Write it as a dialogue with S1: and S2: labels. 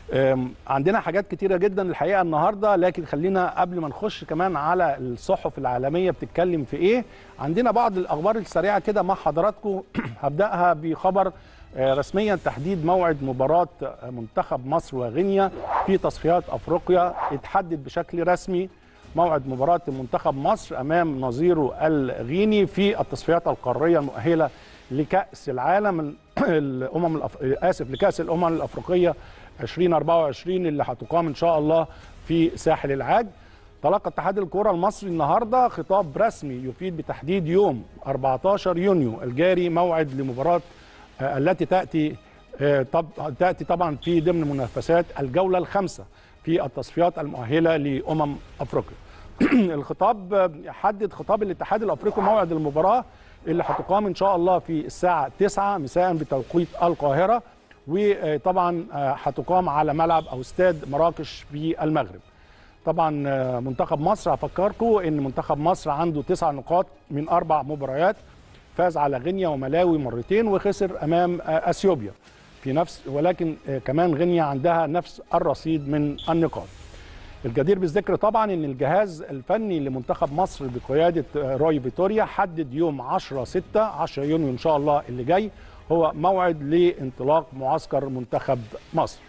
S1: أم، عندنا حاجات كتيرة جدا الحقيقة النهاردة لكن خلينا قبل ما نخش كمان على الصحف العالمية بتتكلم في ايه عندنا بعض الأخبار السريعة كده مع حضراتكم هبدأها بخبر آه، رسميا تحديد موعد مباراة آه، منتخب مصر وغينيا في تصفيات أفريقيا اتحدد بشكل رسمي موعد مباراة منتخب مصر أمام نظيره الغيني في التصفيات القارية المؤهلة لكأس العالم الأمم الأف... آسف لكأس الأمم الأفريقية 2024 اللي هتقام إن شاء الله في ساحل العاج تلقى اتحاد الكرة المصري النهارده خطاب رسمي يفيد بتحديد يوم 14 يونيو الجاري موعد لمباراة آه، التي تأتي آه، طب تأتي طبعا في ضمن منافسات الجولة الخامسة في التصفيات المؤهلة لأمم أفريقيا الخطاب حدد خطاب الاتحاد الافريقي موعد المباراه اللي هتقام ان شاء الله في الساعه 9 مساء بتوقيت القاهره وطبعا هتقام على ملعب او استاد مراكش في المغرب طبعا منتخب مصر هفكركم ان منتخب مصر عنده تسع نقاط من اربع مباريات فاز على غينيا وملاوي مرتين وخسر امام اثيوبيا في نفس ولكن كمان غينيا عندها نفس الرصيد من النقاط الجدير بالذكر طبعا ان الجهاز الفني لمنتخب مصر بقياده روي فيتوريا حدد يوم 10 6 10 يونيو ان شاء الله اللي جاي هو موعد لانطلاق معسكر منتخب مصر